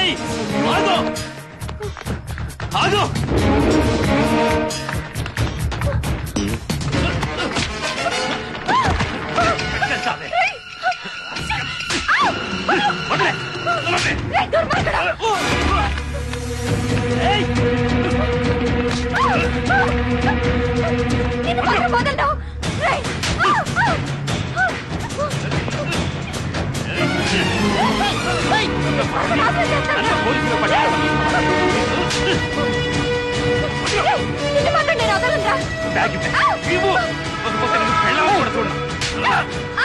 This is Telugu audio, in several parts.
ఏయ్, ఆగు! ఆగు! ఎక్కడికి వదిలే! వదిలే! ఏయ్! నిన్ను మాత్రం వదలను. రేయ్! ఆ! ఆ! అన్న పోలీసులు పట్టారు. రేయ్! నిన్ను మాత్రం నేను వదలనురా. బ్యాగ్ ఇవ్వు. ఇవ్వు. లేకపోతే నిన్ను పెళ్ళాలని కూడా చూడను. ఆ!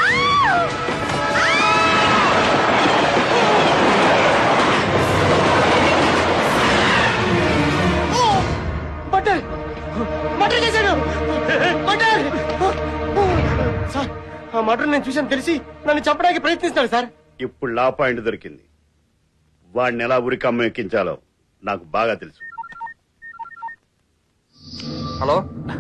బట్టర్ మర్డర్ చేశాడు మర్డర్ సార్ ఆ మర్డర్ నేను చూశాను తెలిసి నన్ను చంపడానికి ప్రయత్నిస్తాడు సార్ ఇప్పుడు లా పాయింట్ దొరికింది వాడిని ఎలా ఉరికమ్మ ఎక్కించాలో నాకు బాగా తెలుసు hello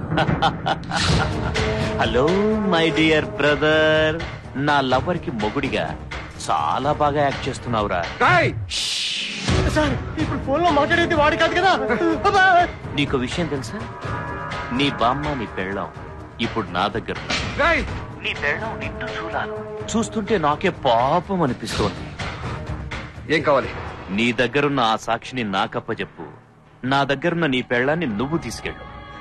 hello my dear brother నా లవర్ కి మొగుడిగా చాలా బాగా యాక్ట్ చేస్తున్నావురా రాయ్ సార్ ఇప్పుడు ఫోన్ లో మాట్లాడేది వాడి కాదు కదా అబ్బా! నీకు విషయం తెలుసా నీ బామ్మ నీ పెళ్ళాం ఇప్పుడు నా దగ్గర ఉన్నారు. రాయ్ నీ పెళ్ళాం నిన్ను చూడాలి చూస్తుంటే నాకే పాపం అనిపిస్తోంది ఏం కావాలి నీ దగ్గరున్న ఆ సాక్షిని నాకప్పచెప్పు నా దగ్గరున్న నీ పెళ్ళాన్ని నువ్వు తీసుకెళ్ళు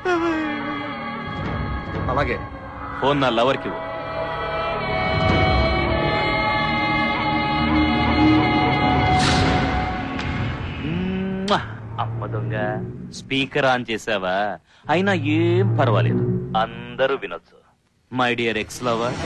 అలాగే ఫోన్ నా లవర్కి ఇవ్వు. మ్మ్. అమ్మ దొంగ స్పీకర్ ఆన్ చేసావా అయినా ఏం పర్వాలేదు అందరూ వినొచ్చు మై డియర్ ఎక్స్ లవర్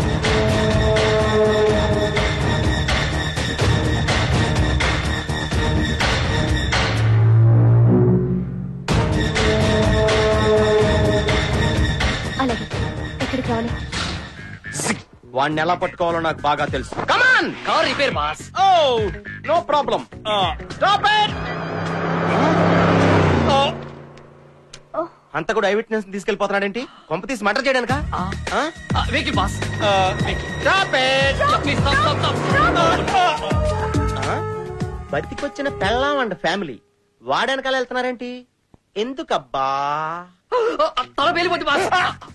అలాగే ఎక్కడికి రావాలి వాడిని ఎలా పట్టుకోవాలో నాకు బాగా తెలుసు come on car repair boss oh no problem stop it అంత కూడా ఐ విట్నెస్ తీసుకెళ్లిపోతున్నాడేంటి కొంప తీసి మర్డర్ చేయడానికా vehicle boss stop it please stop stop stop బతికొచ్చిన పెళ్ళాం అండ్ ఫ్యామిలీ వాడెనకాల వెళ్తున్నారేంటి ఎందుకబ్బా తల పేలిపోద్ది బాస్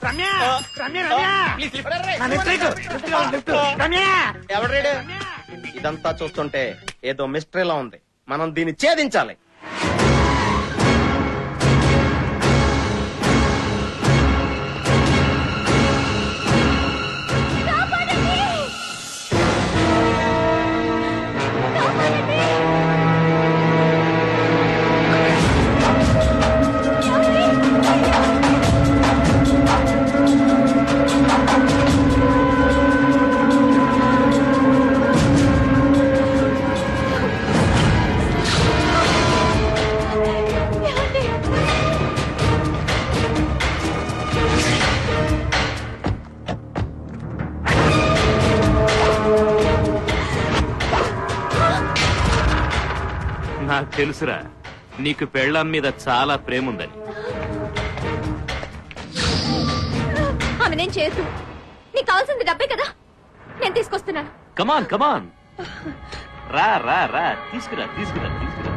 ఎవడ్రేడు ఇదంతా చూస్తుంటే ఏదో మిస్టరీలా ఉంది మనం దీన్ని ఛేదించాలి నాకు తెలుసురా నీకు పెళ్ళాం మీద చాలా ప్రేమ ఉందని ఆమె నేను చేయొద్దు నీకు కావాల్సింది డబ్బే కదా నేను తీసుకొస్తున్నాను కమాన్ కమాన్ రా రా రా తీసుకురా తీసుకురా తీసుకురా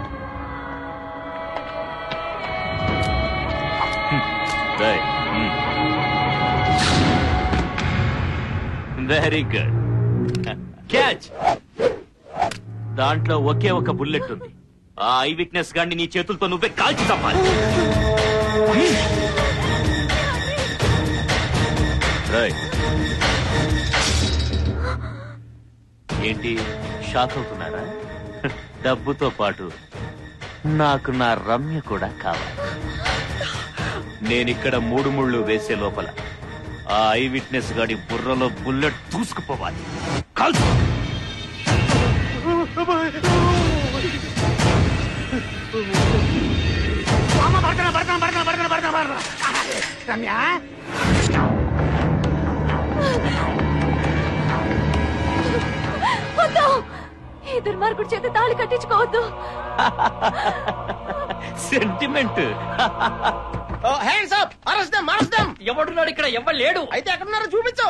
వెరీ గుడ్ క్యాచ్ దాంట్లో ఒకే ఒక బుల్లెట్ ఉంది ఆ ఐ విట్నెస్ గాన్ని నీ చేతులతో నువ్వే కాల్చి చంపాలి రేయ్. ఏంటి షాక్ అవుతున్నారా డబ్బుతో పాటు నాకు నా రమ్య కూడా కావాలి నేనిక్కడ మూడు ముళ్ళు వేసే లోపల ఆ ఐ విట్నెస్ గాడి బుర్రలో బుల్లెట్ దూసుకుపోవాలి కాల్చు వద్దు ఈ దుర్మార్గుడి చేత తాళి కట్టించుకోవద్దు sentiment hands up arrest them arrest them ఎవడున్నాడు ఇక్కడ ఎవడు లేడు అయితే ఎక్కడున్నారో చూపించు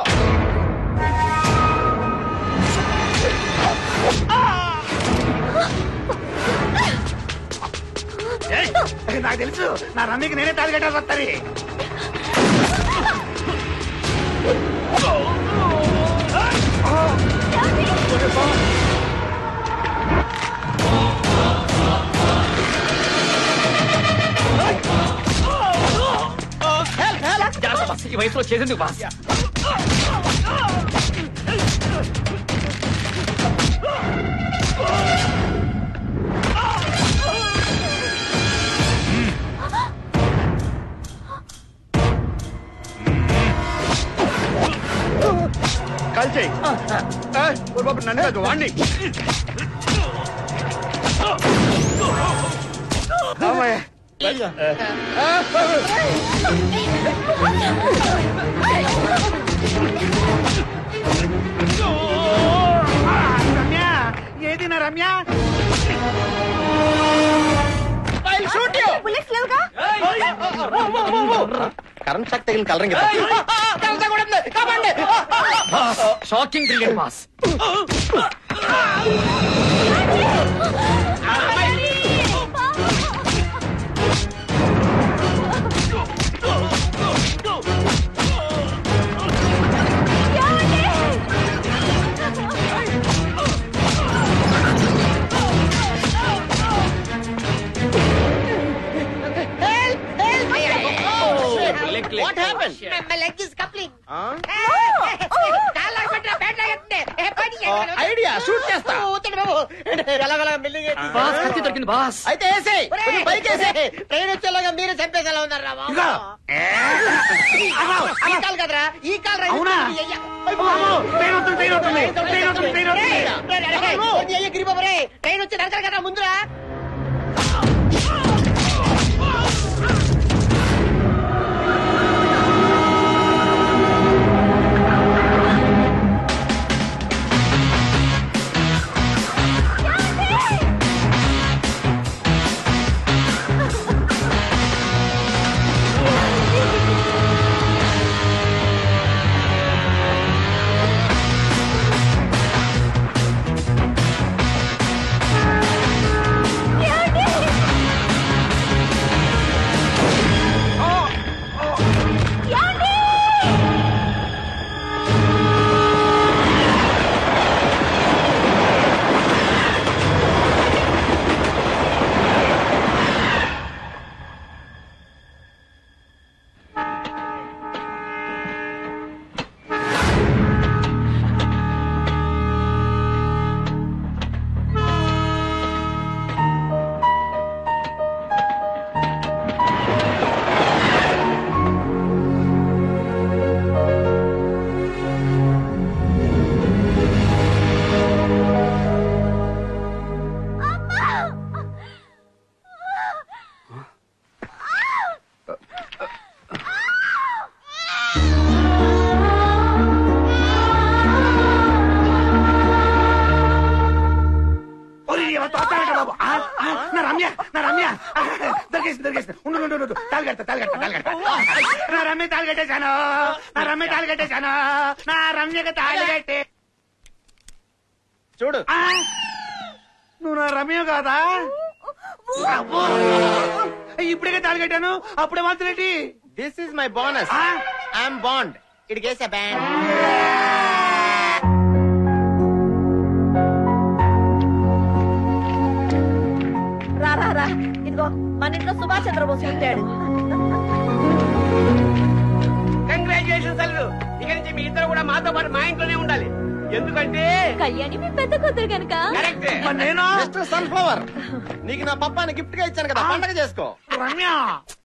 నాకు తెలుసు నా రమ్మికి నేనే తాళి కట్టాల్సి వస్తుంది జాగ్రత్త బాస్ ఈ వయసులో చేసింది బాస్ కాల్చేయి బాబు నన్ను కాదు వాణ్ణి రమ్య ఏది నా రమ్య బుల్లెట్స్ లేవుగా కరెంట్ షాక్ తగిలిన colouring shocking brilliant boss what happen My leg is coupling. Uh? కాళ్ళ పెట్టరా, బెడ్ లాగెత్తండి. ఏ, పని చేయాలి. ఐడియా షూట్ చేస్తా ఓ, వద్దండి బాబు. ఎలాగలా బిల్డింగ్ బాస్ కత్తి దొరికింది బాస్ అయితే వేసేయ్ కొంచెం పైకి వేసేయ్ ట్రైన్ వచ్చేలాగా మీరే చంపేసేలా ఉన్నారు రా బాబు. ఇదిగో. ఈ కాలు కదరా ఈ కాలు రా అవునా? ఈ అయ్య. ట్రైన్ వస్తుంది ట్రైన్ వస్తుంది ట్రైన్ వస్తుంది ట్రైన్ రేయ్, వస్తుంది రేయ్, రేయ్, రేయ్, కొంచెం అయ్య గిరిబాబు రే ట్రైన్ వచ్చి నరకలు కదా ముందురా ఒరే, ఎవరు తోస్తారట బాబు ఆ, ఆ, నా రమ్య నా రమ్య ఆ, దొరికేసింది దొరికేసింది ఉండు ఉండు ఉండు తాళి కడతా తాళి కడతా తాళి కడతా నా రమ్య తాళి కట్టేశాను నా రమ్య తాళి కట్టేశాను నా రమ్యకి తాళి కట్టే చూడు ఆ, నువ్వు నా రమ్య కాదా అబ్బో. ఇప్పుడే తాళి కట్టాను అప్పుడే మాత్రం ఏంటి దిస్ ఇస్ మై బోనస్ ఆ? ఐఎమ్ బాండ్ ఇడికేసా బ్యాండ్ రా రా రా ఇదిగో మన ఇంట్లో సుభాష్ చంద్రబోస్ ఉంటాడు కంగ్రాచులేషన్స్ అల్లు ఇక నుంచి మీ ఇద్దరు కూడా మాతో పాటు మా ఇంట్లోనే ఉండాలి ఎందుకంటే కళ్యాణి మీ పెద్ద కూతురు కనుక కరెక్టే మరి నేను మిస్టర్ సన్ఫ్లవర్ నీకు నా పప్పాని గిఫ్ట్ గా ఇచ్చాను కదా పండగ చేసుకో రమ్య